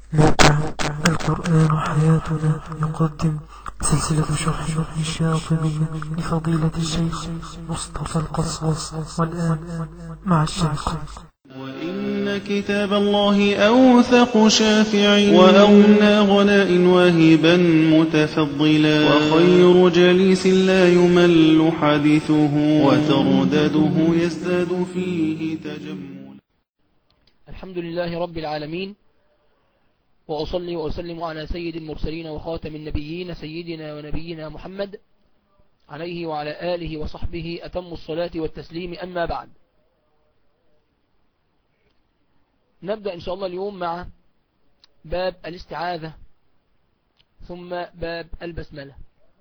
موقع القرآن حياتنا يقدم سلسلة شرح الشاطبية لفضيلة الشيخ مصطفى القصص والآن مع الشيخ وإن كتاب الله أوثق شافع وأغنى غناء واهبا متفضلا وخير جليس لا يمل حديثه وتردده يزداد فيه تجملا الحمد لله رب العالمين وأصلي وأسلم على سيد المرسلين وخاتم النبيين سيدنا ونبينا محمد عليه وعلى آله وصحبه أتم الصلاة والتسليم أما بعد نبدأ إن شاء الله اليوم مع باب الاستعاذة ثم باب البسملة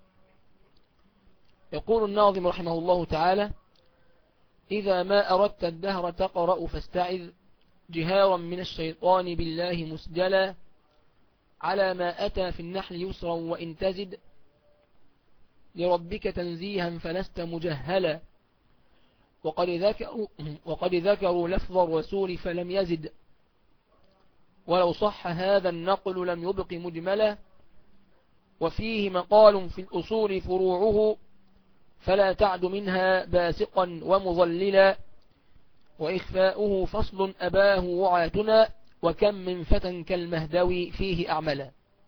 يقول الناظم رحمه الله تعالى إذا ما أردت الدهر تقرأ فاستعذ جهارا من الشيطان بالله مسجلا على ما أتى في النحل يسرا وإن تزد لربك تنزيها فلست مجهلا وقد ذكروا, وقد ذكروا لفظ الرسول فلم يزد ولو صح هذا النقل لم يبق مجملا وفيه مقال في الأصول فروعه فلا تعد منها باسقا ومظللا وإخفاؤه فصل أباه وعاتنا وكم من فتى كالمهدوي فيه أعملا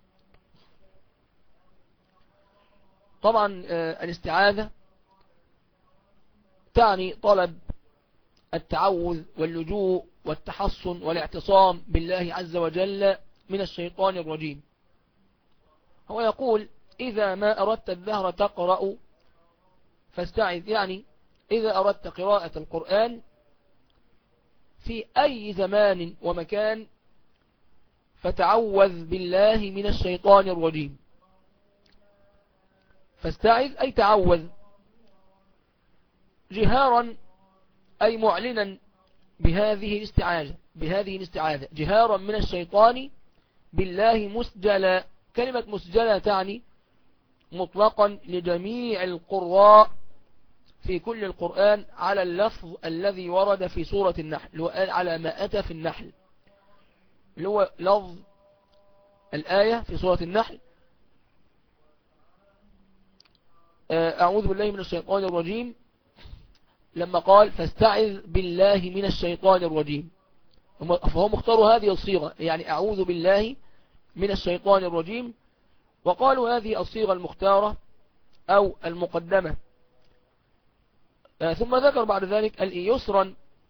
طبعا الاستعاذة تعني طلب التعوذ واللجوء والتحصن والاعتصام بالله عز وجل من الشيطان الرجيم هو يقول إذا ما أردت الدهر تقرأ فاستعذ يعني إذا أردت قراءة القرآن في أي زمان ومكان فتعوذ بالله من الشيطان الرجيم فاستعذ أي تعوذ جهارا أي معلنا بهذه الاستعاذة بهذه الاستعاذة جهارا من الشيطان بالله مسجلا كلمة مسجلا تعني مطلقا لجميع القراء في كل القرآن على اللفظ الذي ورد في سورة النحل اللي هو قال على ما أتى في النحل اللي هو لفظ الآية في سورة النحل أعوذ بالله من الشيطان الرجيم لما قال فاستعذ بالله من الشيطان الرجيم فهم اختاروا هذه الصيغة يعني أعوذ بالله من الشيطان الرجيم وقالوا هذه الصيغة المختارة أو المقدمة ثم ذكر بعد ذلك يسرا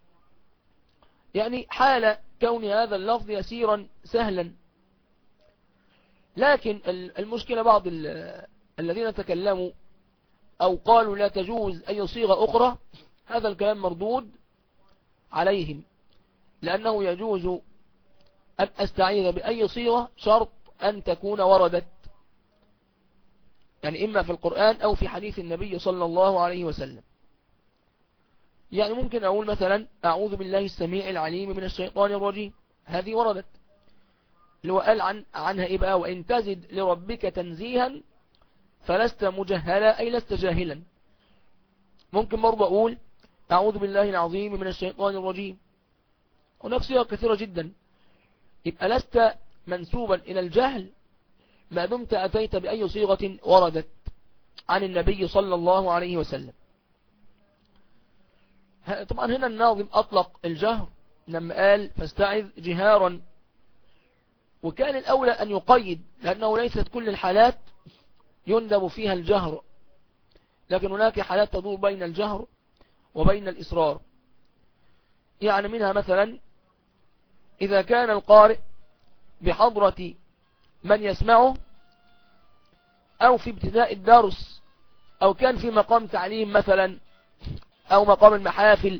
يعني حال كون هذا اللفظ يسيرا سهلا لكن المشكلة بعض الذين تكلموا أو قالوا لا تجوز أي صيغة أخرى هذا الكلام مردود عليهم لأنه يجوز أن أستعيذ بأي صيغة شرط أن تكون وردت يعني إما في القرآن أو في حديث النبي صلى الله عليه وسلم يعني ممكن أقول مثلا أعوذ بالله السميع العليم من الشيطان الرجيم هذه وردت اللي هو قال عن عنها إيه بقى وإن تزد لربك تنزيها فلست مجهلا أي لست جاهلا ممكن برضه أقول أعوذ بالله العظيم من الشيطان الرجيم هناك صيغ كثيرة جدا يبقى لست منسوبا إلى الجهل ما دمت أتيت بأي صيغة وردت عن النبي صلى الله عليه وسلم طبعا هنا الناظم أطلق الجهر لما قال فاستعذ جهارا وكان الأولى أن يقيد لأنه ليست كل الحالات يندب فيها الجهر لكن هناك حالات تدور بين الجهر وبين الإصرار يعني منها مثلا إذا كان القارئ بحضرة من يسمعه أو في ابتداء الدرس أو كان في مقام تعليم مثلا أو مقام المحافل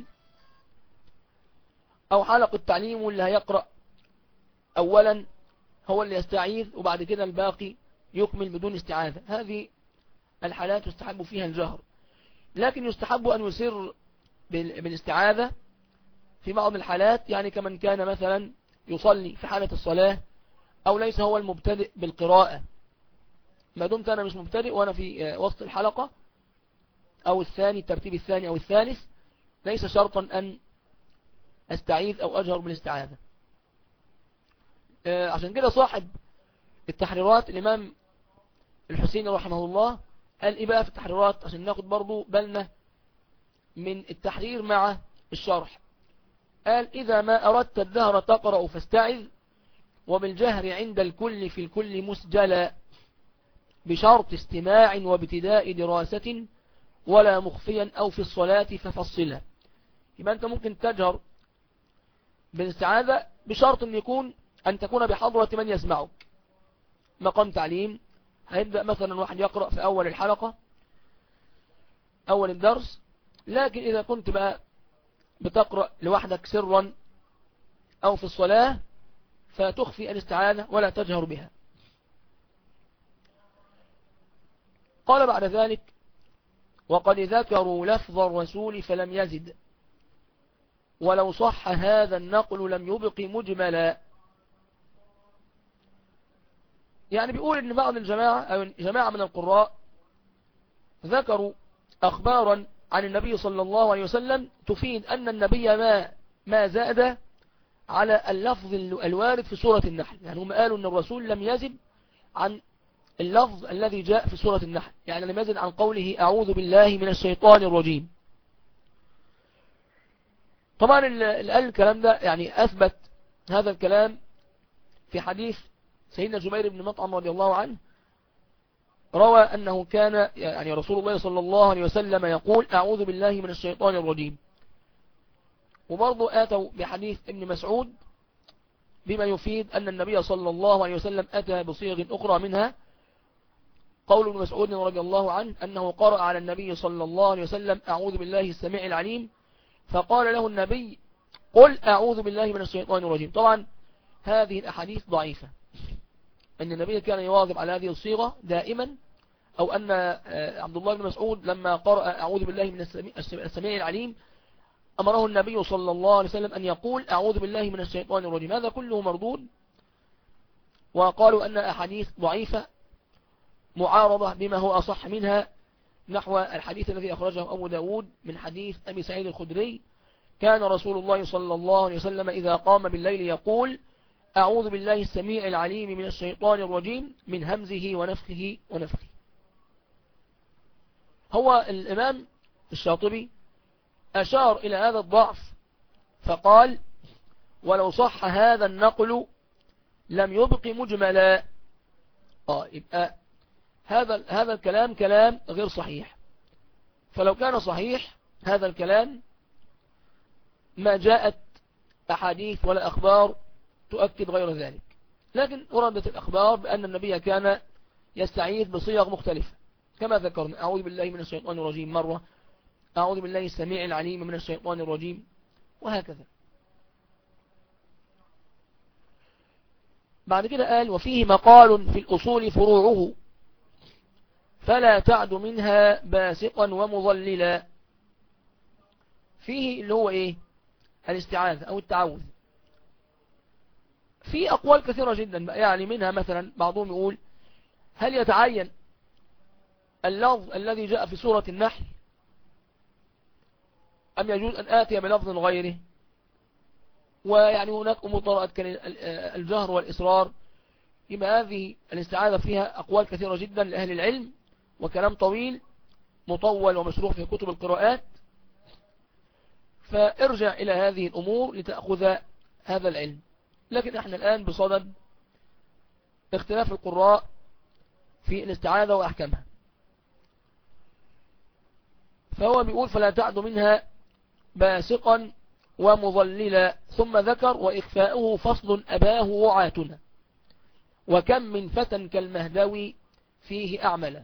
أو حلقة تعليم واللي هيقرأ أولا هو اللي يستعيذ وبعد كده الباقي يكمل بدون استعاذة هذه الحالات يستحب فيها الجهر لكن يستحب أن يسر بالاستعاذة في بعض الحالات يعني كمن كان مثلا يصلي في حالة الصلاة أو ليس هو المبتدئ بالقراءة ما دمت أنا مش مبتدئ وأنا في وسط الحلقة أو الثاني الترتيب الثاني أو الثالث ليس شرطا أن أستعيذ أو أجهر بالاستعاذة آه، عشان كده صاحب التحريرات الإمام الحسين رحمه الله قال إيه بقى في التحريرات عشان ناخد برضو بالنا من التحرير مع الشرح قال إذا ما أردت الدهر تقرأ فاستعذ وبالجهر عند الكل في الكل مسجلا بشرط استماع وابتداء دراسة ولا مخفيا أو في الصلاة ففصلها يبقى أنت ممكن تجهر بالاستعاذة بشرط أن يكون أن تكون بحضرة من يسمعك مقام تعليم هيبدأ مثلا واحد يقرأ في أول الحلقة أول الدرس لكن إذا كنت بقى بتقرأ لوحدك سرا أو في الصلاة فتخفي الاستعانة ولا تجهر بها قال بعد ذلك وقد ذكروا لفظ الرسول فلم يزد ولو صح هذا النقل لم يبق مجملا يعني بيقول ان بعض الجماعة او جماعة من القراء ذكروا اخبارا عن النبي صلى الله عليه وسلم تفيد ان النبي ما ما زاد على اللفظ الوارد في سورة النحل يعني هم قالوا ان الرسول لم يزد عن اللفظ الذي جاء في سورة النحل يعني لم يزد عن قوله أعوذ بالله من الشيطان الرجيم طبعا اللي قال الكلام ده يعني أثبت هذا الكلام في حديث سيدنا جبير بن مطعم رضي الله عنه روى أنه كان يعني رسول الله صلى الله عليه وسلم يقول أعوذ بالله من الشيطان الرجيم وبرضه آتوا بحديث ابن مسعود بما يفيد أن النبي صلى الله عليه وسلم أتى بصيغ أخرى منها قول ابن مسعود رضي الله عنه أنه قرأ على النبي صلى الله عليه وسلم أعوذ بالله السميع العليم فقال له النبي قل أعوذ بالله من الشيطان الرجيم طبعا هذه الأحاديث ضعيفة أن النبي كان يواظب على هذه الصيغة دائما أو أن آه، عبد الله بن مسعود لما قرأ أعوذ بالله من السميع العليم أمره النبي صلى الله عليه وسلم أن يقول أعوذ بالله من الشيطان الرجيم هذا كله مردود وقالوا أن أحاديث ضعيفة معارضة بما هو أصح منها نحو الحديث الذي أخرجه أبو داود من حديث أبي سعيد الخدري كان رسول الله صلى الله عليه وسلم إذا قام بالليل يقول أعوذ بالله السميع العليم من الشيطان الرجيم من همزه ونفخه ونفخه هو الإمام الشاطبي أشار إلى هذا الضعف فقال ولو صح هذا النقل لم يبق مجملا آه يبقى هذا هذا الكلام كلام غير صحيح فلو كان صحيح هذا الكلام ما جاءت أحاديث ولا أخبار تؤكد غير ذلك لكن وردت الأخبار بأن النبي كان يستعيذ بصيغ مختلفة كما ذكرنا أعوذ بالله من الشيطان الرجيم مرة أعوذ بالله السميع العليم من الشيطان الرجيم وهكذا بعد كده قال وفيه مقال في الأصول فروعه فلا تعد منها باسقا ومضللا فيه اللي هو ايه الاستعاذة او التعوذ في اقوال كثيرة جدا يعني منها مثلا بعضهم يقول هل يتعين اللفظ الذي جاء في سورة النحل أم يجوز أن آتي بلفظ غيره ويعني هناك أمور طرأت الجهر والإصرار يبقى هذه الاستعاذة فيها أقوال كثيرة جدا لأهل العلم وكلام طويل مطول ومشروح في كتب القراءات فارجع إلى هذه الأمور لتأخذ هذا العلم لكن احنا الآن بصدد اختلاف القراء في الاستعاذة وأحكامها فهو بيقول فلا تعد منها باسقا ومضللا ثم ذكر وإخفاؤه فصل أباه وعاتنا وكم من فتى كالمهدوي فيه أعمل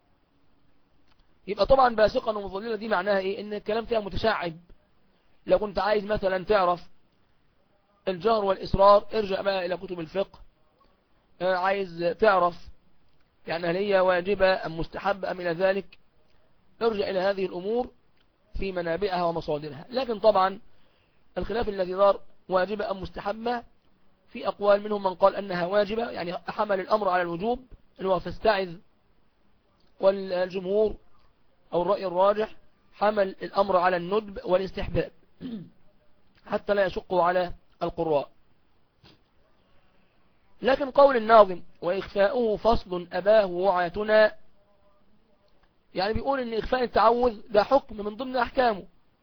يبقى طبعا باسقا ومضللة دي معناها ايه ان الكلام فيها متشعب لو كنت عايز مثلا تعرف الجهر والإصرار ارجع بقى إلى كتب الفقه آه، عايز تعرف يعني هل هي واجبة أم مستحبة أم إلى ذلك ارجع إلى هذه الأمور في منابئها ومصادرها لكن طبعا الخلاف الذي دار واجبة أم مستحبة في أقوال منهم من قال أنها واجبة يعني حمل الأمر على الوجوب اللي هو فاستعذ والجمهور أو الرأي الراجح حمل الأمر على الندب والاستحباب حتى لا يشق على القراء لكن قول الناظم وإخفاؤه فصل أباه وعاتنا يعني بيقول ان إخفاء التعوذ ده حكم من ضمن أحكامه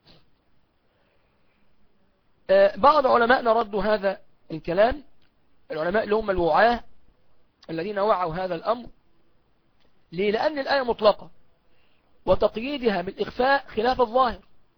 آه، بعض علماءنا ردوا هذا الكلام العلماء اللي هم الوعاة الذين وعوا هذا الأمر ليه لأن الآية مطلقة وتقييدها بالإخفاء خلاف الظاهر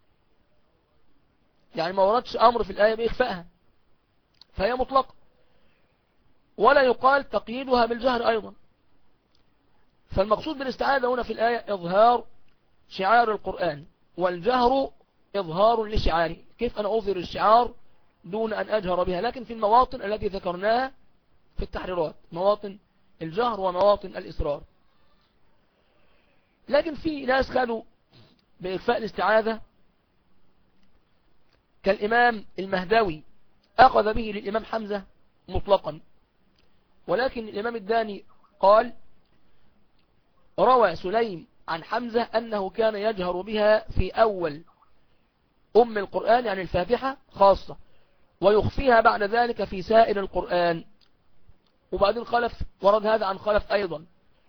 يعني ما وردش أمر في الآية بإخفائها فهي مطلقة ولا يقال تقييدها بالجهر أيضا فالمقصود بالاستعاذة هنا في الآية إظهار شعار القرآن والجهر إظهار لشعاره كيف أنا أظهر الشعار دون أن أجهر بها لكن في المواطن التي ذكرناها في التحريرات مواطن الجهر ومواطن الإصرار لكن في ناس خدوا بإخفاء الاستعاذة كالإمام المهدوي أخذ به للإمام حمزة مطلقا ولكن الإمام الداني قال روى سليم عن حمزة أنه كان يجهر بها في أول أم القرآن يعني الفاتحة خاصة ويخفيها بعد ذلك في سائر القرآن وبعدين خلف ورد هذا عن خلف أيضا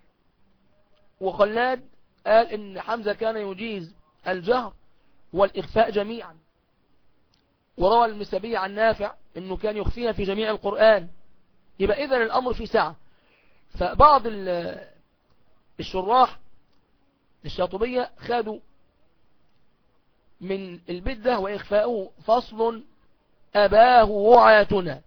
وخلاد قال إن حمزة كان يجيز الجهر والإخفاء جميعا وروى المسبي عن نافع أنه كان يخفيها في جميع القرآن يبقى إذن الأمر في ساعة فبعض الشراح الشاطبية خدوا من البدة وإخفاؤه فصل أباه وعاتنا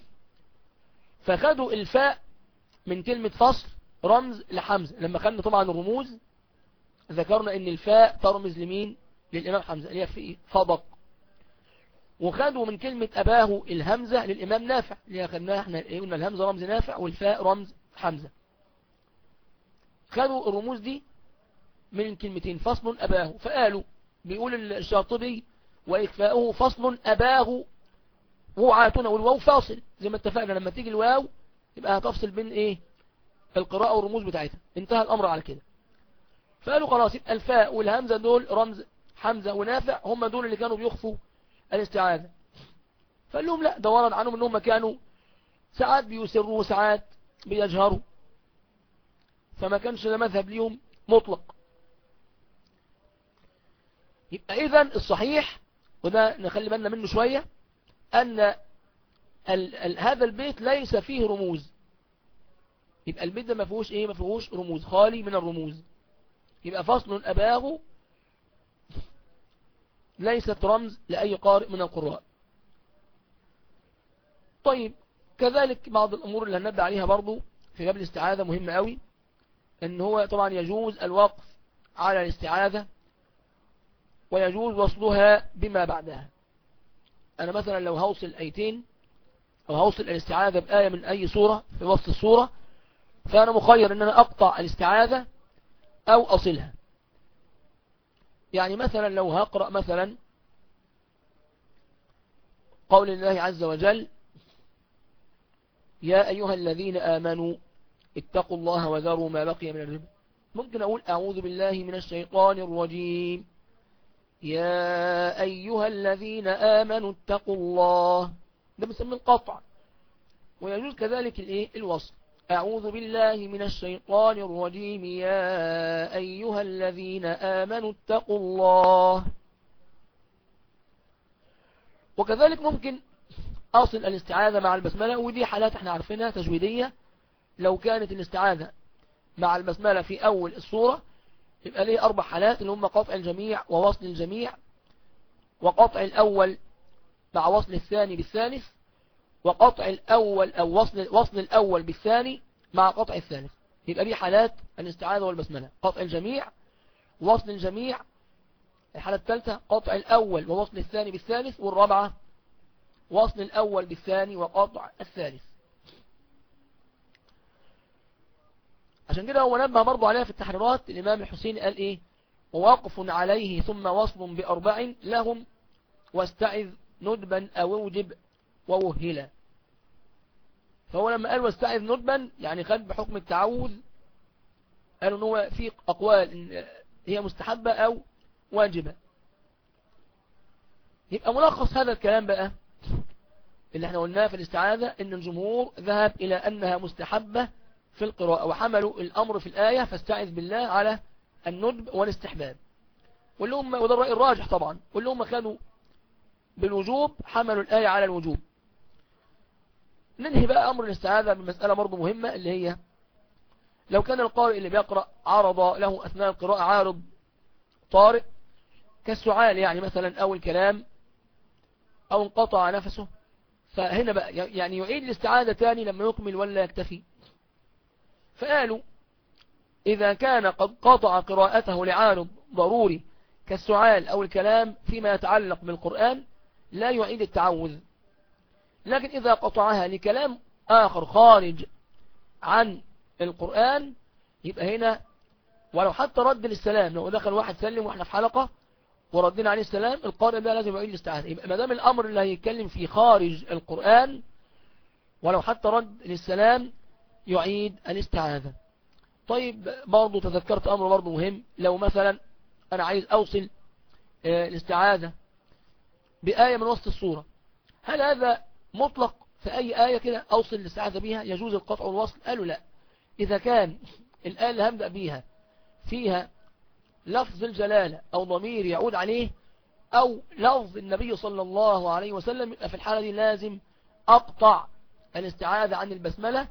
فخدوا الفاء من كلمة فصل رمز لحمزة لما خدنا طبعا الرموز ذكرنا ان الفاء ترمز لمين للإمام حمزة اللي هي في فضق وخدوا من كلمة أباه الهمزة للإمام نافع اللي أخذناها احنا قلنا الهمزة رمز نافع والفاء رمز حمزة خدوا الرموز دي من كلمتين فصل أباه فقالوا بيقول الشاطبي وإخفاؤه فصل أباه وعاتنا والواو فاصل زي ما اتفقنا لما تيجي الواو يبقى هتفصل بين ايه القراءة والرموز بتاعتها انتهى الأمر على كده فقالوا خلاص يبقى الفاء والهمزة دول رمز حمزة ونافع هم دول اللي كانوا بيخفوا الاستعاذة فقال لهم لا ده ورد عنهم انهم كانوا ساعات بيسروا وساعات بيجهروا فما كانش ده مذهب ليهم مطلق يبقى اذا الصحيح وده نخلي بالنا منه شوية ان ال ال هذا البيت ليس فيه رموز يبقى البيت ده ما فيهوش ايه ما فيهوش رموز خالي من الرموز يبقى فصل أباه ليست رمز لأي قارئ من القراء طيب كذلك بعض الأمور اللي هنبدأ عليها برضو في باب الاستعاذة مهمة قوي ان هو طبعا يجوز الوقف على الاستعاذة ويجوز وصلها بما بعدها انا مثلا لو هوصل ايتين او هوصل الاستعاذة بآية من اي سورة في وسط السورة فانا مخير ان انا اقطع الاستعاذة او اصلها يعني مثلا لو هقرأ مثلا قول الله عز وجل يا أيها الذين آمنوا اتقوا الله وذروا ما بقي من الربا ممكن أقول أعوذ بالله من الشيطان الرجيم يا أيها الذين آمنوا اتقوا الله ده بنسميه القطع ويجوز كذلك الايه الوصل أعوذ بالله من الشيطان الرجيم يا أيها الذين آمنوا اتقوا الله وكذلك ممكن أصل الاستعاذة مع البسملة ودي حالات احنا عارفينها تجويدية لو كانت الاستعاذة مع البسملة في أول الصورة يبقى ليه أربع حالات اللي هم قطع الجميع ووصل الجميع وقطع الأول مع وصل الثاني بالثالث وقطع الأول أو وصل, وصل الأول بالثاني مع قطع الثالث يبقى دي حالات الاستعاذة والبسملة قطع الجميع وصل الجميع الحالة الثالثة قطع الأول ووصل الثاني بالثالث والرابعة وصل الأول بالثاني وقطع الثالث عشان كده هو نبه برضو عليها في التحريرات الإمام الحسين قال إيه ووقف عليه ثم وصل بأربع لهم واستعذ ندبا أو اوجب ووهلا فهو لما قال واستعذ ندبا يعني خد بحكم التعوذ قالوا ان هو في أقوال إن هي مستحبة أو واجبة يبقى ملخص هذا الكلام بقى اللي احنا قلناه في الاستعاذة ان الجمهور ذهب الى انها مستحبة في القراءة وحملوا الامر في الآية فاستعذ بالله على الندب والاستحباب واللي هم وده الرأي الراجح طبعا واللي هم كانوا بالوجوب حملوا الآية على الوجوب ننهي بقى أمر الاستعاذة بمسألة برضه مهمة اللي هي لو كان القارئ اللي بيقرأ عرض له أثناء القراءة عارض طارئ كالسعال يعني مثلا أو الكلام أو انقطع نفسه فهنا بقى يعني يعيد الاستعاذة تاني لما يكمل ولا يكتفي فقالوا إذا كان قد قطع قراءته لعارض ضروري كالسعال أو الكلام فيما يتعلق بالقرآن لا يعيد التعوذ لكن إذا قطعها لكلام آخر خارج عن القرآن يبقى هنا ولو حتى رد للسلام لو دخل واحد سلم واحنا في حلقة وردنا عليه السلام القارئ ده لازم يعيد الاستعاذة يبقى ما دام الأمر اللي هيتكلم فيه خارج القرآن ولو حتى رد للسلام يعيد الاستعاذة طيب برضو تذكرت أمر برضو مهم لو مثلا أنا عايز أوصل آه، الاستعاذة بآية من وسط الصورة هل هذا مطلق في أي آية كده أوصل الاستعاذة بها يجوز القطع والوصل قالوا لا إذا كان الآية اللي هبدأ بيها فيها لفظ الجلالة أو ضمير يعود عليه أو لفظ النبي صلى الله عليه وسلم في الحالة دي لازم أقطع الاستعاذة عن البسملة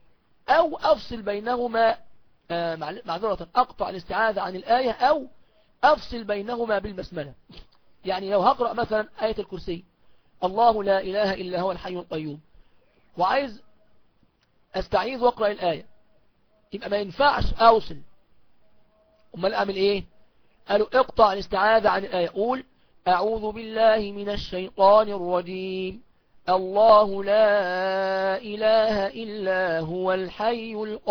أو أفصل بينهما آه، معذرة أقطع الاستعاذة عن الآية أو أفصل بينهما بالبسملة يعني لو هقرأ مثلا آية الكرسي الله لا إله إلا هو الحي القيوم وعايز أستعيذ وأقرأ الآية يبقى ما ينفعش أوصل أمال أعمل إيه قالوا اقطع الاستعاذة عن الآية قول أعوذ بالله من الشيطان الرجيم الله لا إله إلا هو الحي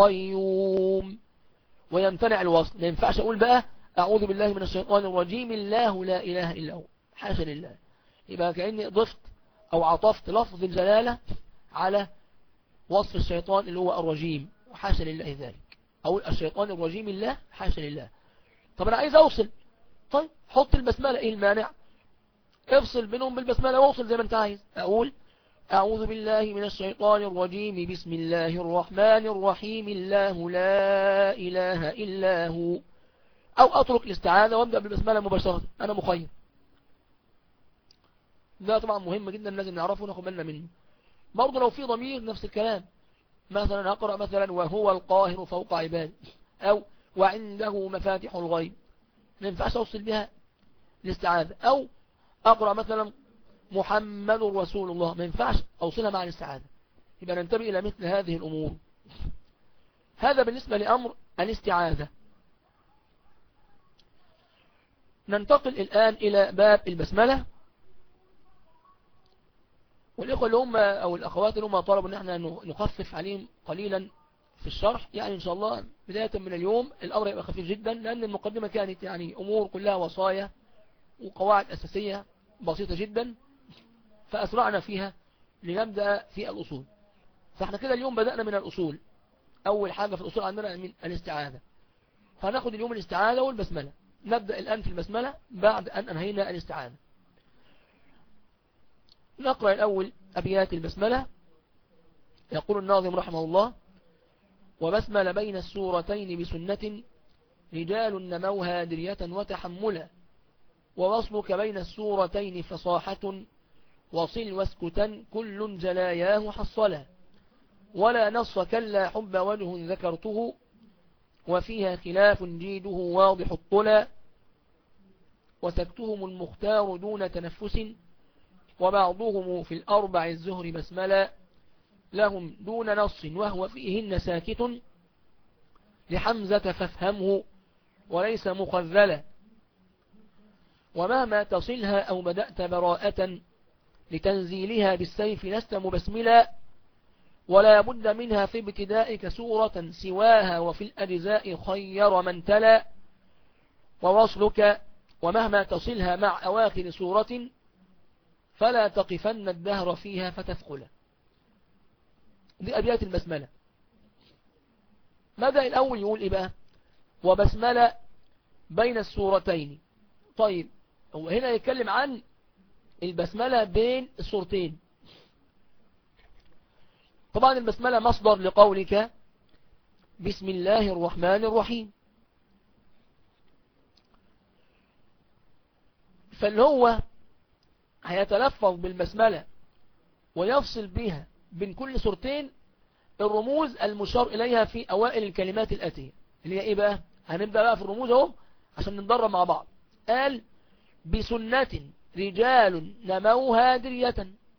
القيوم ويمتنع الوصل ما ينفعش أقول بقى أعوذ بالله من الشيطان الرجيم الله لا إله إلا هو حاشا لله يبقى كأني ضفت أو عطفت لفظ الجلالة على وصف الشيطان اللي هو الرجيم وحاشا لله ذلك أو الشيطان الرجيم الله حاشا لله طب أنا عايز أوصل طيب حط البسملة إيه المانع افصل بينهم بالبسملة واوصل زي ما انت عايز أقول أعوذ بالله من الشيطان الرجيم بسم الله الرحمن الرحيم الله لا إله إلا هو أو أترك الاستعاذة وابدأ بالبسملة مباشرة أنا مخير ده طبعا مهم جدا لازم نعرفه وناخد بالنا منه برضه لو في ضمير نفس الكلام مثلا أقرأ مثلا وهو القاهر فوق عباده أو وعنده مفاتح الغيب ما ينفعش أوصل بها الاستعاذة أو أقرأ مثلا محمد رسول الله ما ينفعش أوصلها مع الاستعاذة يبقى ننتبه إلى مثل هذه الأمور هذا بالنسبة لأمر الاستعاذة ننتقل الآن إلى باب البسملة والإخوة اللي هم أو الأخوات اللي هم طلبوا أن احنا نخفف عليهم قليلا في الشرح يعني إن شاء الله بداية من اليوم الأمر يبقى خفيف جدا لأن المقدمة كانت يعني أمور كلها وصايا وقواعد أساسية بسيطة جدا فأسرعنا فيها لنبدأ في الأصول فاحنا كده اليوم بدأنا من الأصول أول حاجة في الأصول عندنا من الاستعاذة فناخد اليوم الاستعاذة والبسملة نبدأ الآن في البسملة بعد أن أنهينا الاستعاذة نقرأ الأول أبيات البسملة يقول الناظم رحمه الله وبسمل بين السورتين بسنة رجال نموها درية وتحملا ووصلك بين السورتين فصاحة وصل واسكتا كل جلاياه حصلا ولا نص كلا حب وجه ذكرته وفيها خلاف جيده واضح الطلا وسكتهم المختار دون تنفس وبعضهم في الأربع الزهر بسملا لهم دون نص وهو فيهن ساكت لحمزة فافهمه وليس مخذلا ومهما تصلها أو بدأت براءة لتنزيلها بالسيف لست مبسملا ولا بد منها في ابتدائك سورة سواها وفي الأجزاء خير من تلا ووصلك ومهما تصلها مع أواخر سورة فلا تقفن الدهر فيها فتثقل دي أبيات البسملة ماذا الأول يقول إيه بقى وبسملة بين السورتين طيب هو هنا يتكلم عن البسملة بين الصورتين طبعا البسملة مصدر لقولك بسم الله الرحمن الرحيم فاللي هو هيتلفظ بالبسملة ويفصل بها بين كل صورتين الرموز المشار إليها في أوائل الكلمات الآتية اللي هي إيه بقى هنبدأ بقى في الرموز اهو عشان نتدرب مع بعض قال بسنة رجال نموها درية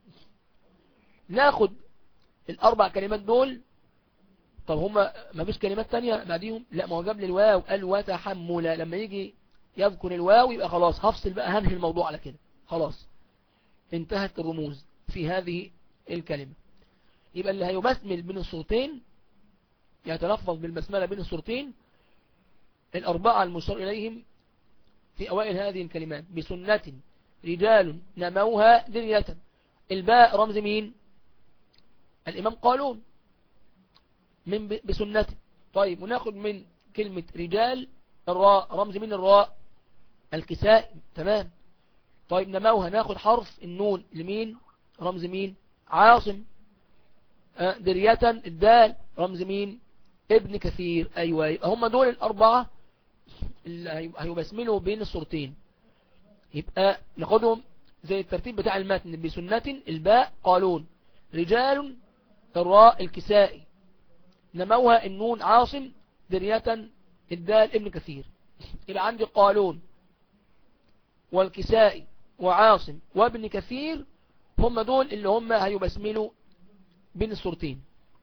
ناخد الأربع كلمات دول طب هما ما فيش كلمات تانية بعديهم لا ما هو جاب لي الواو قال وتحمل لما يجي يذكر الواو يبقى خلاص هفصل بقى هنهي الموضوع على كده خلاص انتهت الرموز في هذه الكلمة يبقى اللي هيبسمل بين الصورتين يتلفظ بالبسملة بين الصورتين الأربعة المشار إليهم في أوائل هذه الكلمات بسنة رجال نموها درية الباء رمز مين الإمام قالون من بسنة طيب وناخد من كلمة رجال الراء رمز من الراء الكساء تمام طيب نموها ناخد حرف النون لمين رمز مين عاصم آه، درية الدال رمز مين ابن كثير أيوة هم دول الأربعة اللي هيبسملوا بين الصورتين يبقى ناخدهم زي الترتيب بتاع المتن بسنة الباء قالون رجال الراء الكسائي نموها النون عاصم درية الدال ابن كثير يبقى عندي قالون والكسائي وعاصم وابن كثير هم دول اللي هم هيبسملوا بين الصورتين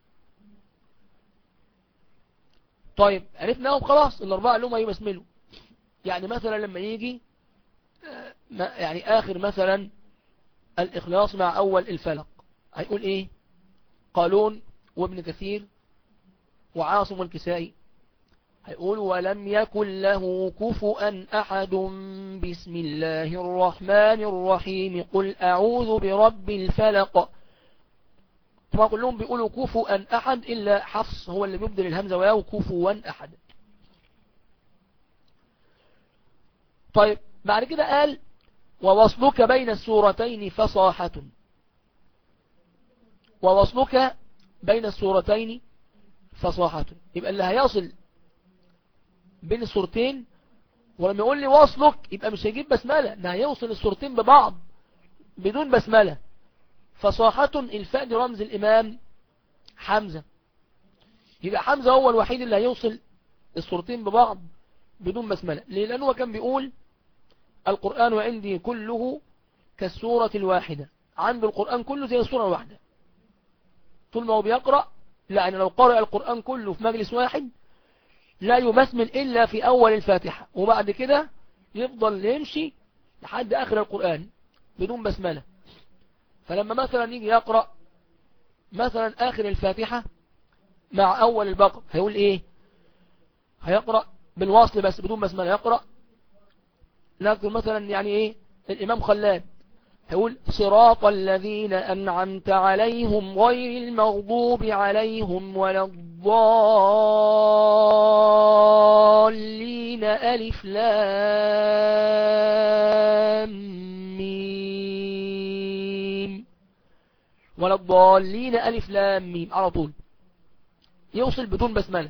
طيب عرفناهم خلاص الأربعة اللي هم هيبسملوا يعني مثلا لما يجي آه، يعني آخر مثلا الإخلاص مع أول الفلق هيقول إيه قالون وابن كثير وعاصم الكسائي هيقول ولم يكن له كفؤا أحد بسم الله الرحمن الرحيم قل أعوذ برب الفلق طبعا كلهم بيقولوا كفؤا أحد إلا حفص هو اللي بيبدل الهمزة وياه كفوا أحد طيب بعد كده قال ووصلك بين السورتين فصاحة ووصلك بين السورتين فصاحة يبقى اللي هيصل بين الصورتين ولما يقول لي وصلك يبقى مش هيجيب بسملة ده هيوصل الصورتين ببعض بدون بسملة فصاحة الفاء دي رمز الإمام حمزة يبقى حمزة هو الوحيد اللي هيوصل الصورتين ببعض بدون بسملة ليه لأنه كان بيقول القرآن عندي كله كالسورة الواحدة عنده القرآن كله زي السورة الواحدة طول ما هو بيقرأ لا يعني لو قرأ القرآن كله في مجلس واحد لا يبسمل إلا في أول الفاتحة وبعد كده يفضل يمشي لحد آخر القرآن بدون بسملة فلما مثلا يجي يقرأ مثلا آخر الفاتحة مع أول البقر هيقول إيه هيقرأ بالواصل بس بدون بسملة يقرأ نذكر مثلا يعني إيه الإمام خلاد هيقول صراط الذين أنعمت عليهم غير المغضوب عليهم ولا الضالين ألف لام ميم ولا الضالين ألف لام ميم على طول يوصل بدون بسملة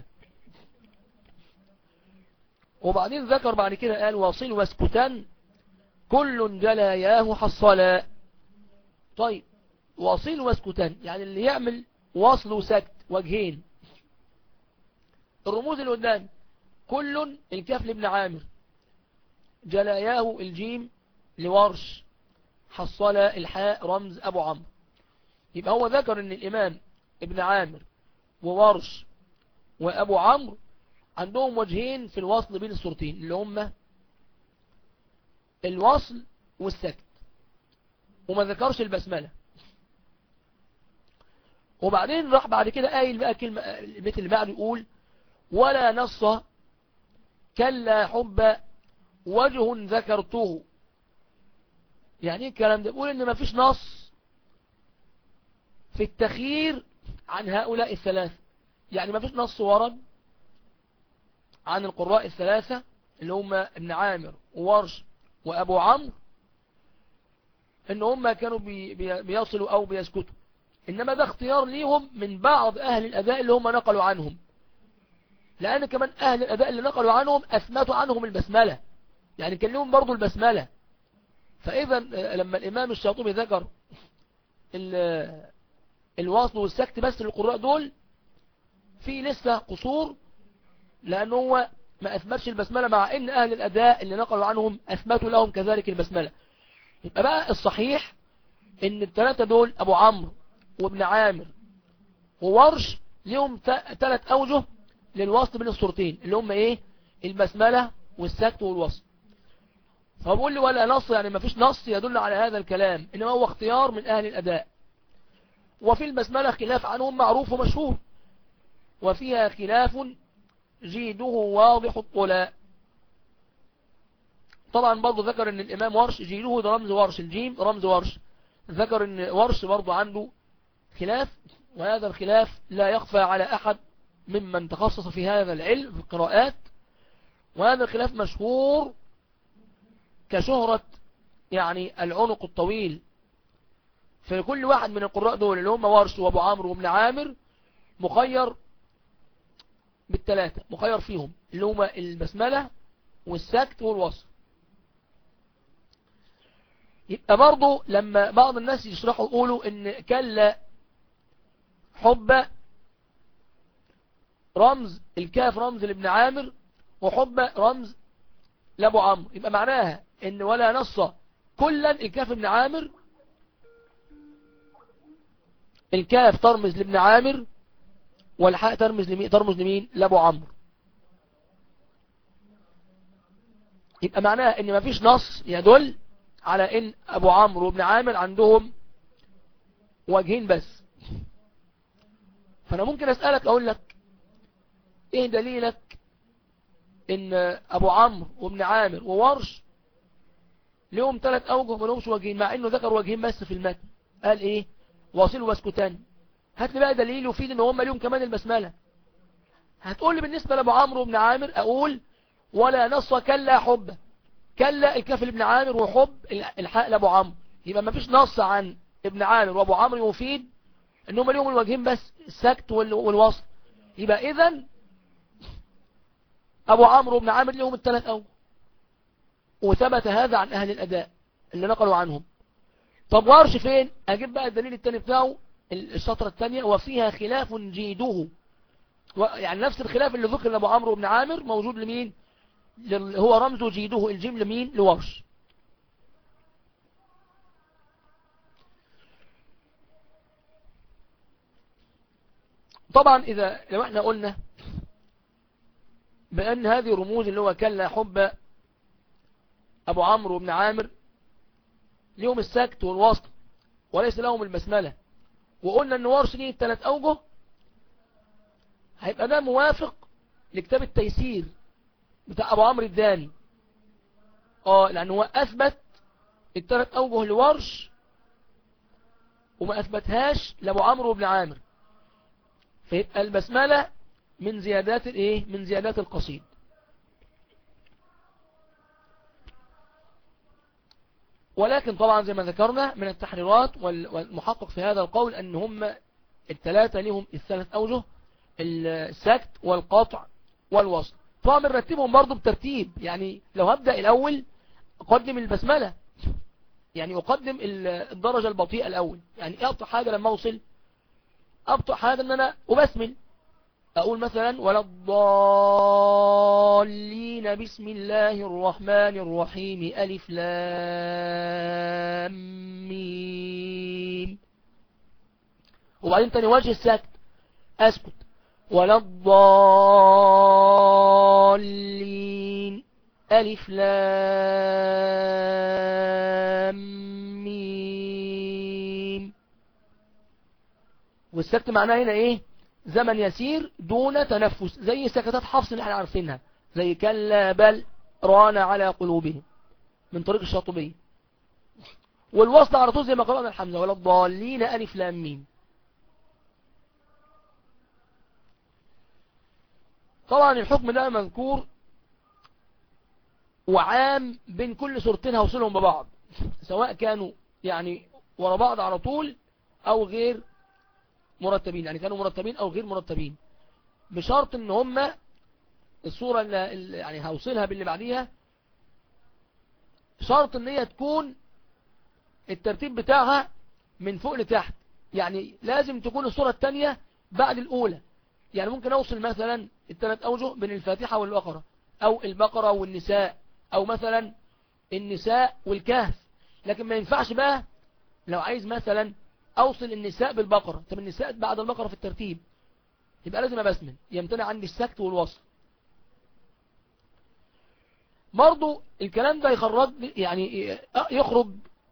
وبعدين ذكر بعد كده قال واصل واسكتان كل جلاياه حصلا طيب واصل واسكتان يعني اللي يعمل وصل وسكت وجهين الرموز اللي قدام كل الكاف لابن عامر جلاياه الجيم لورش حصل الحاء رمز أبو عمرو يبقى هو ذكر ان الإمام ابن عامر وورش وأبو عمرو عندهم وجهين في الوصل بين الصورتين اللي هم الوصل والسكت وما ذكرش البسملة وبعدين راح بعد كده قايل بقى كلمة البيت اللي بعده يقول ولا نص كلا حب وجه ذكرته يعني ايه الكلام ده يقول ان ما فيش نص في التخيير عن هؤلاء الثلاثة يعني ما فيش نص ورد عن القراء الثلاثة اللي هم ابن عامر وورش وأبو عمرو ان هم كانوا بي بيصلوا او بيسكتوا إنما ده اختيار ليهم من بعض أهل الأداء اللي هم نقلوا عنهم لأن كمان أهل الأداء اللي نقلوا عنهم أثبتوا عنهم البسملة يعني كان لهم برضو البسملة فإذا لما الإمام الشاطبي ذكر الواصل والسكت بس للقراء دول في لسه قصور لأنه هو ما أثبتش البسملة مع إن أهل الأداء اللي نقلوا عنهم أثبتوا لهم كذلك البسملة يبقى بقى الصحيح إن الثلاثة دول أبو عمرو وابن عامر وورش لهم ثلاث أوجه للوصل بين الصورتين اللي هم إيه البسملة والسكت والوصل فبقول لي ولا نص يعني ما فيش نص يدل على هذا الكلام إنما هو اختيار من أهل الأداء وفي البسملة خلاف عنهم معروف ومشهور وفيها خلاف جيده واضح الطلاء طبعا برضه ذكر ان الامام ورش جيده ده رمز ورش الجيم رمز ورش ذكر ان ورش برضه عنده خلاف وهذا الخلاف لا يخفى على احد ممن تخصص في هذا العلم في القراءات وهذا الخلاف مشهور كشهرة يعني العنق الطويل في كل واحد من القراء دول اللي هم ورش وابو عمرو وابن عامر مخير بالثلاثة مخير فيهم اللي هما البسملة والسكت والوصف يبقى برضه لما بعض الناس يشرحوا يقولوا ان كلا حب رمز الكاف رمز لابن عامر وحب رمز لابو عمرو يبقى معناها ان ولا نص كلا الكاف ابن عامر الكاف ترمز لابن عامر والحاء ترمز لمين ترمز لمين لابو عمرو يبقى معناها ان مفيش نص يدل على ان ابو عمرو وابن عامر عندهم وجهين بس فانا ممكن اسألك اقول لك ايه دليلك ان ابو عمرو وابن عامر وورش لهم ثلاث اوجه ما لهمش وجهين مع انه ذكر وجهين بس في المتن قال ايه واصل واسكتان هات لي بقى دليل يفيد ان هم ليهم كمان البسمله هتقول لي بالنسبه لابو عمرو بن عامر اقول ولا نص كلا حب كلا الكاف لابن عامر وحب الحاء لابو عمرو يبقى ما فيش نص عن ابن عامر وابو عمرو يفيد ان هم ليهم الوجهين بس السكت والوصل يبقى اذا ابو عمرو بن عامر لهم الثلاث اوجه وثبت هذا عن اهل الاداء اللي نقلوا عنهم طب ورش فين اجيب بقى الدليل الثاني بتاعه السطرة الثانية وفيها خلاف جيده يعني نفس الخلاف اللي ذكر لأبو عمرو بن عامر موجود لمين هو رمز جيده الجيم لمين لورش طبعا إذا لو احنا قلنا بأن هذه رموز اللي هو كلا حب أبو عمرو بن عامر لهم السكت والوسط وليس لهم البسملة وقلنا ان ورش ليه ثلاث اوجه هيبقى ده موافق لكتاب التيسير بتاع ابو عمرو الداني اه لان هو اثبت الثلاث اوجه لورش وما اثبتهاش لابو عمرو بن عامر فيبقى البسملة من زيادات الايه من زيادات القصيد ولكن طبعا زي ما ذكرنا من التحريرات والمحقق في هذا القول أن هم الثلاثة لهم الثلاث أوجه السكت والقطع والوصل طبعا بنرتبهم برضو بترتيب يعني لو هبدأ الأول أقدم البسملة يعني أقدم الدرجة البطيئة الأول يعني إيه أبطأ حاجة لما أوصل أبطأ حاجة أن أنا أبسمل أقول مثلا ولا الضالين بسم الله الرحمن الرحيم ألف لام ميم وبعدين تاني وجه السكت أسكت ولا الضالين ألف لام ميم والسكت معناه هنا إيه زمن يسير دون تنفس زي سكتات حفص اللي احنا عارفينها زي كلا بل ران على قلوبهم من طريق الشاطبية والوصل على طول زي ما قرأنا الحمزة ولا الضالين ألف لام ميم طبعا الحكم ده مذكور وعام بين كل صورتين هوصلهم ببعض سواء كانوا يعني ورا بعض على طول او غير مرتبين يعني كانوا مرتبين او غير مرتبين بشرط ان هم الصورة اللي يعني هوصلها باللي بعديها شرط ان هي تكون الترتيب بتاعها من فوق لتحت يعني لازم تكون الصورة الثانية بعد الأولى يعني ممكن أوصل مثلا الثلاث أوجه بين الفاتحة والبقرة أو البقرة والنساء أو مثلا النساء والكهف لكن ما ينفعش بقى لو عايز مثلا أوصل النساء بالبقرة طب النساء بعد البقرة في الترتيب يبقى لازم أبسمن يمتنع عندي السكت والوصل برضو الكلام ده يخرج يعني يخرج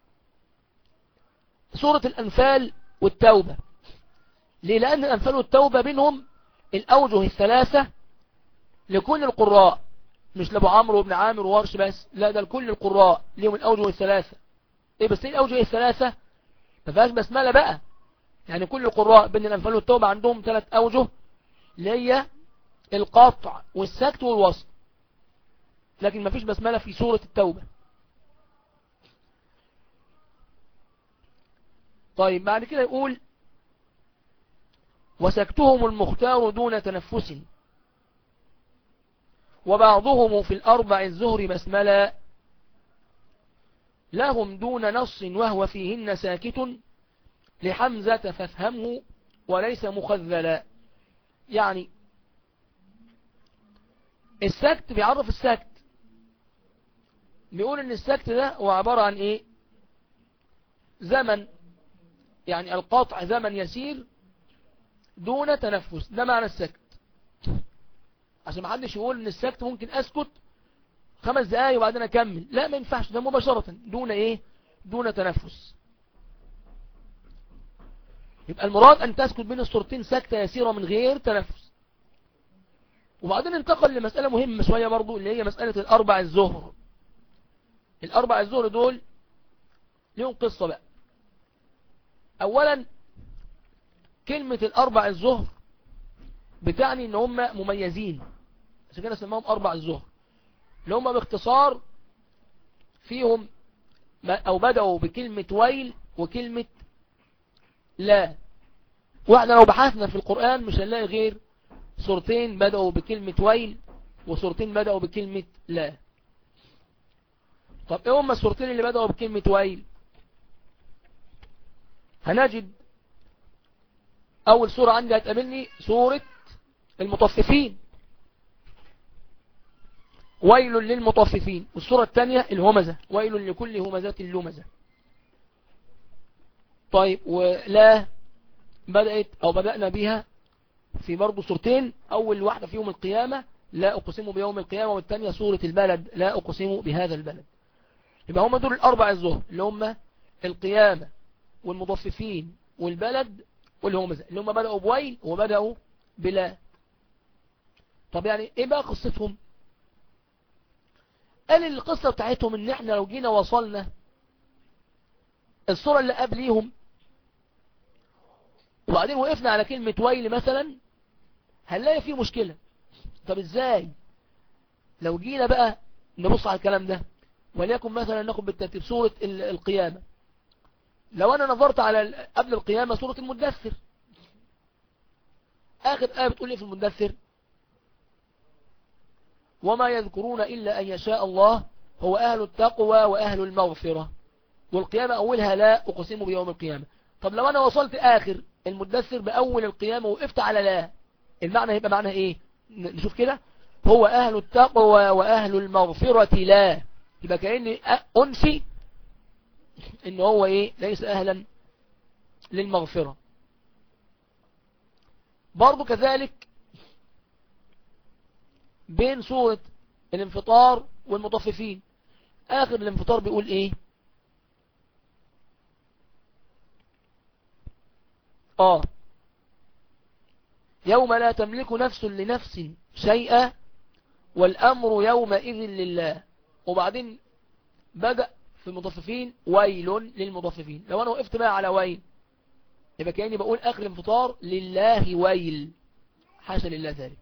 سورة الأنفال والتوبة ليه لأن الأنفال والتوبة بينهم الأوجه الثلاثة لكل القراء مش لأبو عمرو وابن عامر وورش بس لا ده لكل القراء ليهم الأوجه الثلاثة ايه بس ايه الأوجه الثلاثة ما فيهاش بسملة بقى يعني كل القراء بين الأنفال والتوبة عندهم ثلاث أوجه اللي هي القطع والسكت والوصل لكن ما فيش بسملة في سورة التوبة طيب بعد كده يقول وسكتهم المختار دون تنفس وبعضهم في الأربع الزهر بسملا لهم دون نص وهو فيهن ساكت لحمزة فافهمه وليس مخذلا يعني السكت بيعرف السكت بيقول ان السكت ده هو عبارة عن ايه زمن يعني القطع زمن يسير دون تنفس ده معنى السكت عشان ما حدش يقول ان السكت ممكن اسكت خمس دقايق وبعدين اكمل لا ما ينفعش ده مباشرة دون ايه دون تنفس يبقى المراد ان تسكت بين الصورتين سكتة يسيرة من غير تنفس وبعدين انتقل لمسألة مهمة شوية برضو اللي هي مسألة الاربع الزهر الاربع الزهر دول لهم قصة بقى اولا كلمة الاربع الزهر بتعني ان هم مميزين عشان كده سماهم اربع الزهر اللي هم باختصار فيهم او بدأوا بكلمة ويل وكلمة لا واحنا لو بحثنا في القرآن مش هنلاقي غير صورتين بدأوا بكلمة ويل وصورتين بدأوا بكلمة لا طب ايه هم الصورتين اللي بدأوا بكلمة ويل هنجد اول صورة عندي هتقابلني صورة المطففين ويل للمطففين والصورة الثانية الهمزة ويل لكل همزات اللمزة طيب ولا بدأت او بدأنا بها في برضو صورتين اول واحدة فيهم القيامة لا اقسم بيوم القيامة والثانية صورة البلد لا اقسم بهذا البلد يبقى هم دول الاربع الظهر اللي هم القيامة والمضففين والبلد والهمزة اللي هم بدأوا بويل وبدأوا بلا طب يعني ايه بقى قصتهم قال القصة بتاعتهم ان احنا لو جينا وصلنا الصورة اللي قبليهم وبعدين وقفنا على كلمة ويل مثلا هنلاقي فيه مشكلة طب ازاي لو جينا بقى نبص على الكلام ده وليكن مثلا ناخد بالترتيب سورة القيامة لو انا نظرت على قبل القيامة سورة المدثر اخر آية بتقول لي في المدثر وما يذكرون إلا أن يشاء الله هو أهل التقوى وأهل المغفرة والقيامة أولها لا أقسم بيوم القيامة طب لو أنا وصلت آخر المدثر بأول القيامة وقفت على لا المعنى هيبقى معنى إيه نشوف كده هو أهل التقوى وأهل المغفرة لا يبقى كأني أنفي إن هو إيه ليس أهلا للمغفرة برضو كذلك بين سورة الانفطار والمطففين آخر الانفطار بيقول إيه آه يوم لا تملك نفس لنفس شيئا والأمر يومئذ لله وبعدين بدأ في المطففين ويل للمطففين لو أنا وقفت بقى على ويل يبقى كأني بقول آخر الانفطار لله ويل حاشا لله ذلك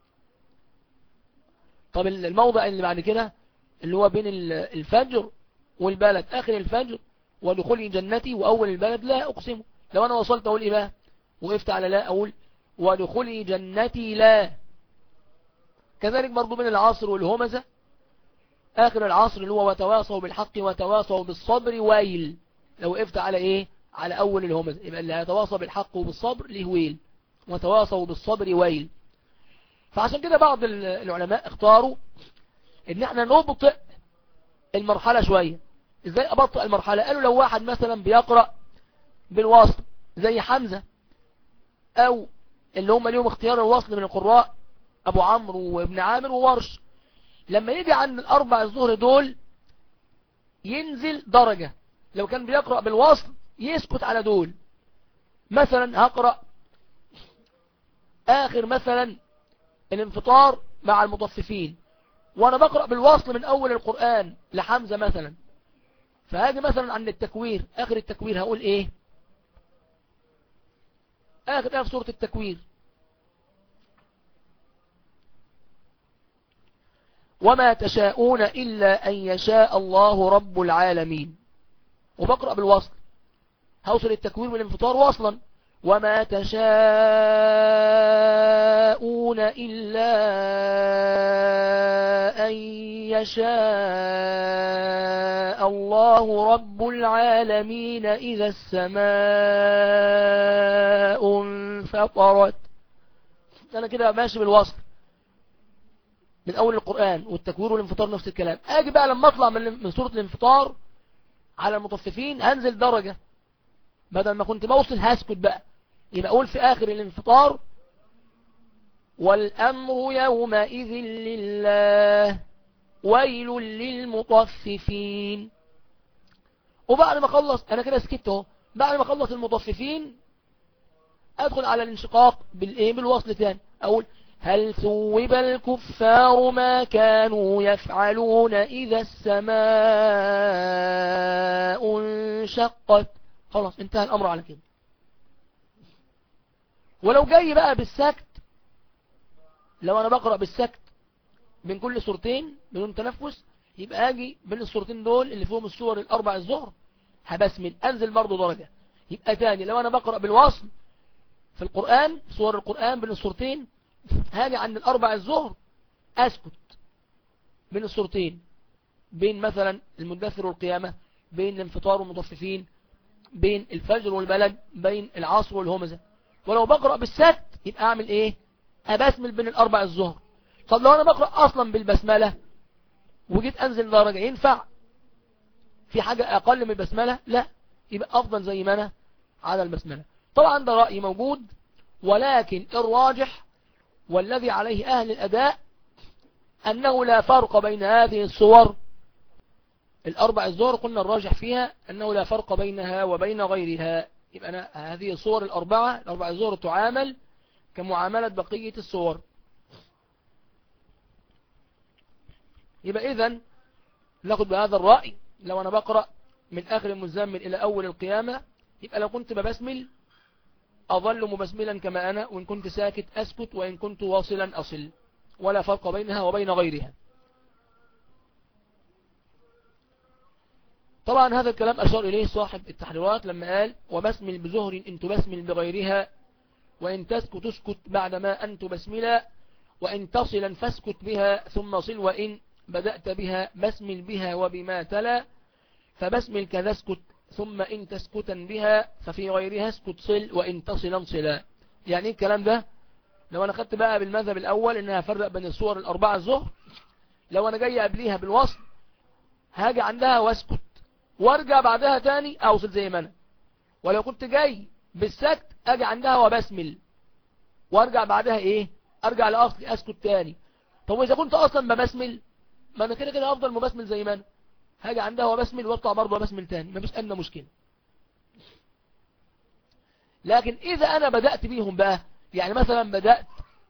طب الموضع اللي بعد كده اللي هو بين الفجر والبلد آخر الفجر ودخول جنتي وأول البلد لا أقسمه لو أنا وصلت أقول إيه بقى وقفت على لا أقول ودخلي جنتي لا كذلك برضو من العصر والهمزة آخر العصر اللي هو وتواصوا بالحق وتواصوا بالصبر ويل لو وقفت على إيه على أول الهمزة يبقى اللي هيتواصى بالحق وبالصبر ليه ويل وتواصوا بالصبر ويل فعشان كده بعض العلماء اختاروا ان احنا نبطئ المرحلة شوية ازاي ابطئ المرحلة قالوا لو واحد مثلا بيقرأ بالوصل زي حمزة او اللي هم اليوم اختيار الوصل من القراء ابو عمرو وابن عامر وورش لما يجي عند الاربع الظهر دول ينزل درجة لو كان بيقرأ بالوصل يسكت على دول مثلا هقرأ اخر مثلا الانفطار مع المطففين وانا بقرأ بالوصل من اول القرآن لحمزة مثلا فهاجي مثلا عن التكوير اخر التكوير هقول ايه اخر ايه في سورة التكوير وما تشاءون إلا أن يشاء الله رب العالمين وبقرأ بالوصل هوصل التكوير والانفطار وصلا وما تشاءون إلا أن يشاء الله رب العالمين إذا السماء انفطرت أنا كده ماشي بالوصل من أول القرآن والتكوير والانفطار نفس الكلام أجي بقى لما أطلع من سورة الانفطار على المطففين هنزل درجة بدل ما كنت بوصل هسكت بقى يبقى أقول في آخر الانفطار والأمر يومئذ لله ويل للمطففين وبعد ما اخلص أنا كده سكت اهو بعد ما اخلص المطففين أدخل على الانشقاق بالإيه بالوصل تاني أقول هل ثوب الكفار ما كانوا يفعلون إذا السماء انشقت خلاص انتهى الأمر على كده ولو جاي بقى بالسكت لو أنا بقرأ بالسكت بين كل صورتين بدون تنفس يبقى أجي بين الصورتين دول اللي فيهم الصور الأربع الظهر هبسمل أنزل برضو درجة يبقى تاني لو أنا بقرأ بالوصل في القرآن صور القرآن بين الصورتين هاجي عند الأربع الظهر أسكت بين الصورتين بين مثلا المدثر والقيامة بين الانفطار والمطففين بين الفجر والبلد بين العصر والهمزة ولو بقرأ بالسكت يبقى أعمل إيه أبسمل بين الأربع الظهر طب لو أنا بقرأ أصلا بالبسملة وجيت أنزل درجة ينفع في حاجة أقل من البسملة لا يبقى أفضل زي ما أنا على البسملة طبعا ده رأي موجود ولكن الراجح والذي عليه أهل الأداء أنه لا فرق بين هذه الصور الأربع الظهر قلنا الراجح فيها أنه لا فرق بينها وبين غيرها يبقى أنا هذه الصور الأربعة الأربع الظهر تعامل كمعاملة بقية الصور يبقى إذن ناخد بهذا الرأي لو أنا بقرأ من آخر المزمل إلى أول القيامة يبقى لو كنت ببسمل أظل مبسملا كما أنا وإن كنت ساكت أسكت وإن كنت واصلا أصل ولا فرق بينها وبين غيرها طبعا هذا الكلام أشار إليه صاحب التحريرات لما قال وبسمل بزهر إن تبسمل بغيرها وإن تسكت تسكت بعدما أن تبسملا وإن تصلا فاسكت بها ثم صل وإن بدأت بها بسمل بها وبما تلا فبسمل كذا اسكت ثم إن تسكتا بها ففي غيرها اسكت صل وإن تصلا صلا يعني ايه الكلام ده لو أنا خدت بقى بالمذهب الأول إنها فرق بين الصور الأربعة الظهر لو أنا جاي قبليها بالوصل هاجي عندها واسكت وارجع بعدها تاني أوصل زي ما أنا ولو كنت جاي بالسكت أجي عندها وبسمل وارجع بعدها إيه أرجع لأصلي أسكت تاني طب وإذا كنت أصلا ببسمل ما أنا كده كده أفضل مبسمل زي ما أنا هاجي عندها وبسمل واطلع برضه وبسمل تاني ما فيش أدنى مشكلة لكن إذا أنا بدأت بيهم بقى يعني مثلا بدأت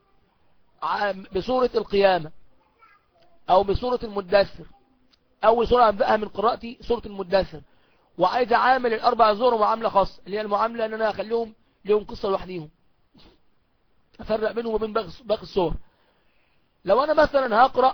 بسورة القيامة أو بسورة المدثر أول سورة أبدأها من قراءتي سورة المدثر وعايز أعامل الأربع زور معاملة خاصة اللي هي المعاملة أن أنا أخليهم لهم قصة لوحديهم أفرق بينهم وبين باقي الصور لو أنا مثلا هقرأ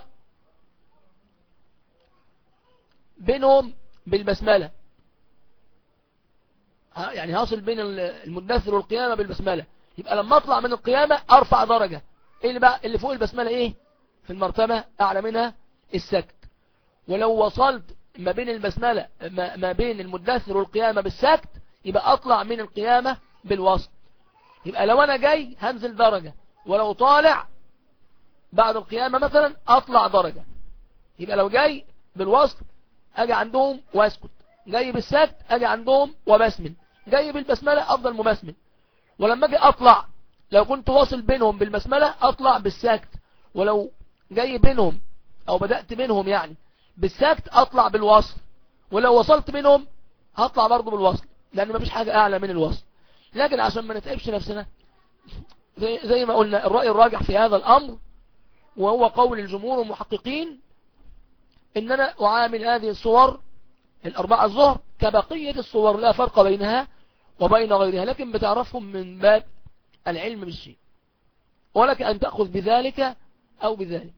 بينهم بالبسملة ها- يعني هصل بين ال- المدثر والقيامة بالبسملة يبقى لما اطلع من القيامة ارفع درجة ايه اللي بقى اللي فوق البسملة ايه في المرتبة اعلى منها السكت ولو وصلت ما بين البسملة ما, ما بين المدثر والقيامة بالسكت يبقى اطلع من القيامة بالوسط يبقى لو انا جاي هنزل درجة ولو طالع بعد القيامة مثلا اطلع درجة يبقى لو جاي بالوصل اجي عندهم واسكت جاي بالسكت اجي عندهم وبسمل جاي بالبسملة افضل مبسمل ولما اجي اطلع لو كنت واصل بينهم بالبسملة اطلع بالسكت ولو جاي بينهم او بدأت بينهم يعني بالسكت اطلع بالوصل ولو وصلت بينهم هطلع برضه بالوصل لان مفيش حاجة اعلى من الوصل لكن عشان ما نتعبش نفسنا زي, زي ما قلنا الرأي الراجح في هذا الامر وهو قول الجمهور المحققين ان انا اعامل هذه الصور الاربعة الظهر كبقية الصور لا فرق بينها وبين غيرها لكن بتعرفهم من باب العلم بالشيء ولك ان تأخذ بذلك او بذلك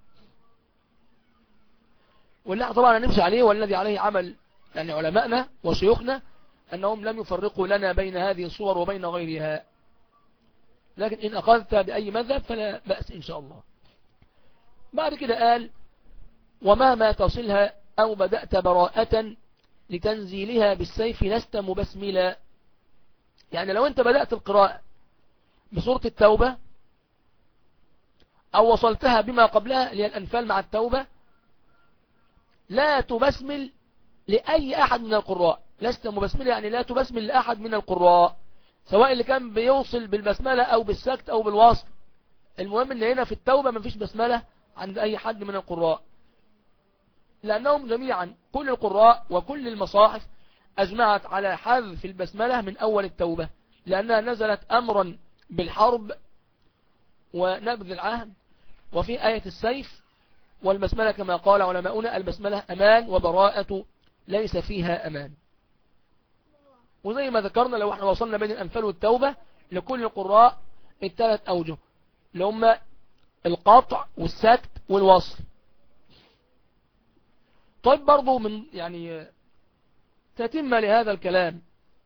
والله طبعا نمشي عليه والذي عليه عمل يعني علماءنا وشيوخنا انهم لم يفرقوا لنا بين هذه الصور وبين غيرها لكن ان اخذت باي مذهب فلا بأس ان شاء الله بعد كده قال ومهما تصلها أو بدأت براءة لتنزيلها بالسيف لست مبسملا يعني لو أنت بدأت القراءة بسورة التوبة أو وصلتها بما قبلها اللي هي الأنفال مع التوبة لا تبسمل لأي أحد من القراء لست مبسملا يعني لا تبسمل لأحد من القراء سواء اللي كان بيوصل بالبسملة أو بالسكت أو بالوصل المهم ان هنا في التوبة مفيش بسملة عند أي حد من القراء لأنهم جميعا كل القراء وكل المصاحف أجمعت على حذف البسملة من أول التوبة لأنها نزلت أمرا بالحرب ونبذ العهد وفي آية السيف والبسملة كما قال علماؤنا البسملة أمان وبراءة ليس فيها أمان وزي ما ذكرنا لو احنا وصلنا بين الأنفال والتوبة لكل القراء الثلاث أوجه اللي هم القطع والسكت والوصل طيب برضو من يعني تتم لهذا الكلام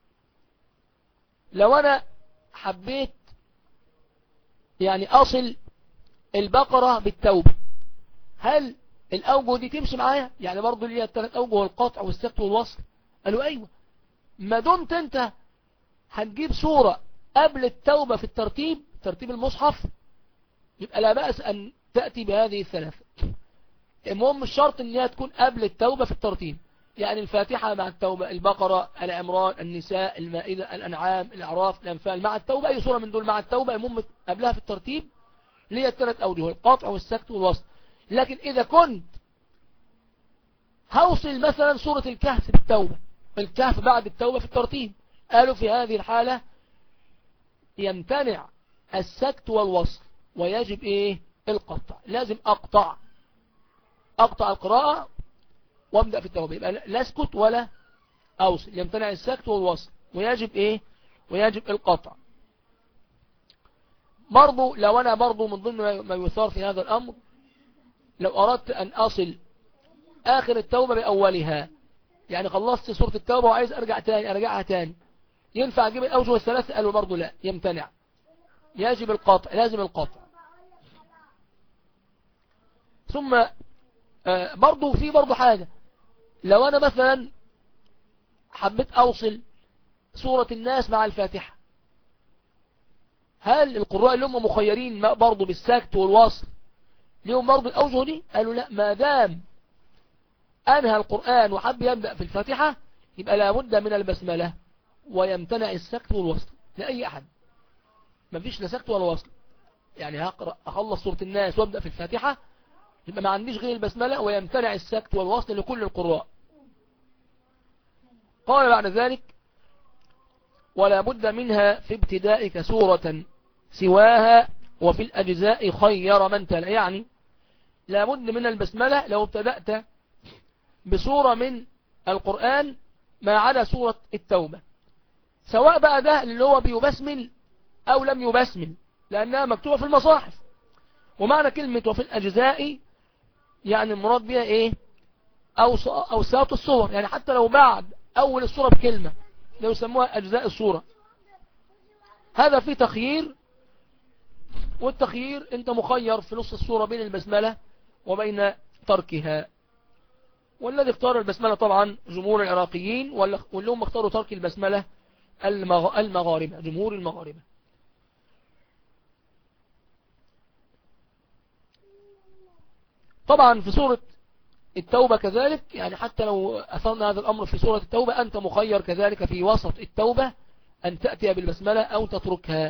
لو أنا حبيت يعني أصل البقرة بالتوبة هل الأوجه دي تمشي معايا يعني برضو اللي هي الثلاث أوجه القطع والسكت والوصل قالوا أيوة ما دمت أنت هتجيب صورة قبل التوبة في الترتيب ترتيب المصحف يبقى لا بأس أن تأتي بهذه الثلاثة المهم الشرط ان هي تكون قبل التوبة في الترتيب يعني الفاتحة مع التوبة البقرة العمران النساء المائدة الأنعام الأعراف الأنفال مع التوبة أي صورة من دول مع التوبة المهم قبلها في الترتيب ليه الثلاث أوجه القطع والسكت والوسط لكن إذا كنت هوصل مثلا صورة الكهف بالتوبة الكهف بعد التوبة في الترتيب قالوا في هذه الحالة يمتنع السكت والوصل ويجب ايه القطع لازم اقطع اقطع القراءة وابدأ في التوبة يبقى لا اسكت ولا اوصل يمتنع السكت والوصل ويجب ايه ويجب القطع برضو لو انا برضو من ضمن ما يثار في هذا الامر لو اردت ان اصل اخر التوبة باولها يعني خلصت سورة التوبة وعايز ارجع تاني ارجعها تاني ينفع اجيب الاوجه الثلاثة قالوا برضو لا يمتنع يجب القطع لازم القطع ثم برضو في برضو حاجة لو انا مثلا حبيت اوصل سورة الناس مع الفاتحة هل القراء اللي هم مخيرين برضو بالسكت والوصل ليهم برضو الاوجه دي قالوا لا ما دام انهى القرآن وحب يبدأ في الفاتحة يبقى لابد من البسملة ويمتنع السكت والوصل لأي أحد ما فيش لا سكت ولا وصل يعني هقرأ أخلص سورة الناس وابدأ في الفاتحة يبقى ما عنديش غير البسملة ويمتنع السكت والوصل لكل القراء قال بعد ذلك ولا بد منها في ابتدائك سورة سواها وفي الأجزاء خير من تلا يعني لا بد من البسملة لو ابتدأت بسورة من القرآن ما عدا سورة التوبة سواء بقى ده اللي هو بيبسمل أو لم يبسمل لأنها مكتوبة في المصاحف ومعنى كلمة وفي الأجزاء يعني المراد بها إيه أو أوساط الصور يعني حتى لو بعد أول الصورة بكلمة لو يسموها أجزاء الصورة هذا في تخيير والتخيير انت مخير في نص الصورة بين البسملة وبين تركها والذي اختار البسملة طبعا جمهور العراقيين واللي هم اختاروا ترك البسملة المغاربة جمهور المغاربة طبعا في سورة التوبة كذلك يعني حتى لو أثرنا هذا الأمر في سورة التوبة أنت مخير كذلك في وسط التوبة أن تأتي بالبسملة أو تتركها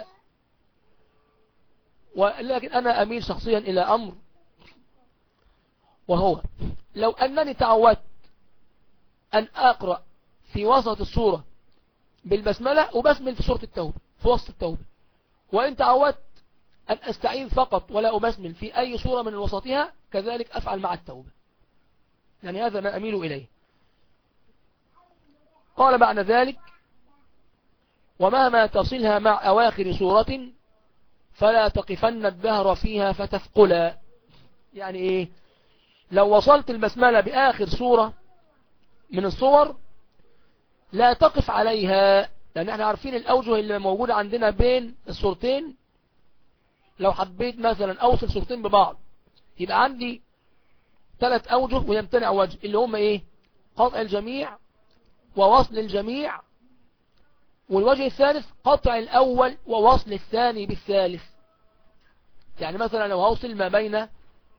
ولكن أنا أميل شخصيا إلى أمر وهو لو أنني تعودت أن أقرأ في وسط السورة بالبسملة وبسمل في سورة التوبة في وسط التوبة وإن تعودت أن أستعين فقط ولا أبسمل في أي سورة من وسطها كذلك أفعل مع التوبة يعني هذا ما أميل إليه قال بعد ذلك ومهما تصلها مع أواخر سورة فلا تقفن الدهر فيها فتثقلا يعني إيه لو وصلت البسملة بآخر سورة من الصور لا تقف عليها لأن احنا عارفين الأوجه اللي موجودة عندنا بين الصورتين لو حبيت مثلا أوصل صورتين ببعض يبقى عندي ثلاث أوجه ويمتنع وجه اللي هم إيه قطع الجميع ووصل الجميع والوجه الثالث قطع الأول ووصل الثاني بالثالث يعني مثلا لو هوصل ما بين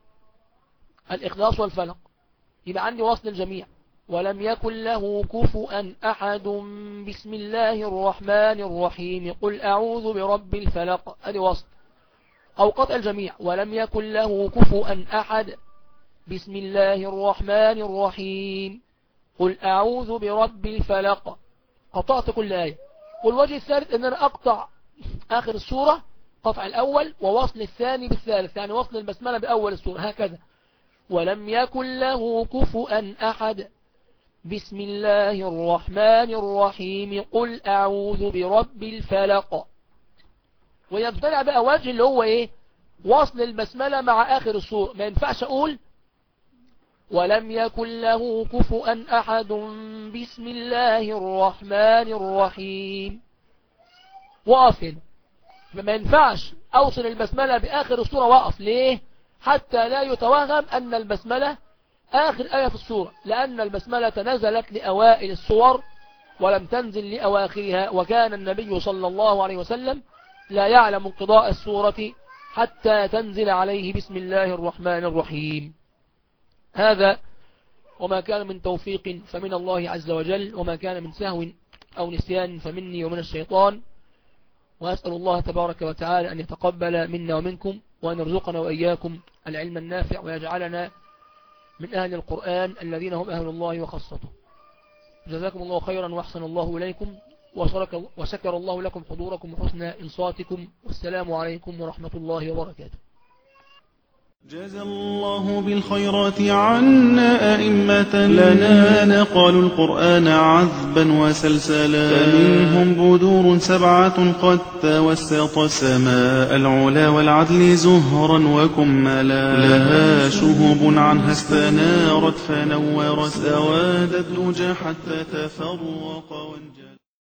الإخلاص والفلق يبقى عندي وصل الجميع ولم يكن له كفؤا أحد بسم الله الرحمن الرحيم قل أعوذ برب الفلق هذه وصل أو قطع الجميع ولم يكن له كفؤا أحد بسم الله الرحمن الرحيم قل أعوذ برب الفلق قطعت كل آية والوجه الثالث أن أنا أقطع آخر السورة قطع الأول ووصل الثاني بالثالث يعني وصل البسملة بأول السورة هكذا ولم يكن له كفؤا أحد بسم الله الرحمن الرحيم قل أعوذ برب الفلق ويمتنع بقى وجه اللي هو إيه وصل البسملة مع آخر السورة ما ينفعش أقول ولم يكن له كفؤا أحد بسم الله الرحمن الرحيم وقف هنا ما ينفعش أوصل البسملة بآخر السورة وقف ليه حتى لا يتوهم أن البسملة آخر آية في السورة لأن البسملة نزلت لأوائل السور ولم تنزل لأواخرها وكان النبي صلى الله عليه وسلم لا يعلم انقضاء السورة حتى تنزل عليه بسم الله الرحمن الرحيم هذا وما كان من توفيق فمن الله عز وجل وما كان من سهو أو نسيان فمني ومن الشيطان وأسأل الله تبارك وتعالى أن يتقبل منا ومنكم وأن يرزقنا وإياكم العلم النافع ويجعلنا من أهل القرآن الذين هم أهل الله وخاصته جزاكم الله خيرا وأحسن الله إليكم وشكر الله لكم حضوركم وحسن إنصاتكم والسلام عليكم ورحمة الله وبركاته جزى الله بالخيرات عنا أئمة لنا نقلوا القرآن عذبا وسلسلا فمنهم بدور سبعة قد توسط السماء العلا والعدل زهرا وكملا لها شهب عنها استنارت فنورت سواد الدجى حتى تفرق وانجلى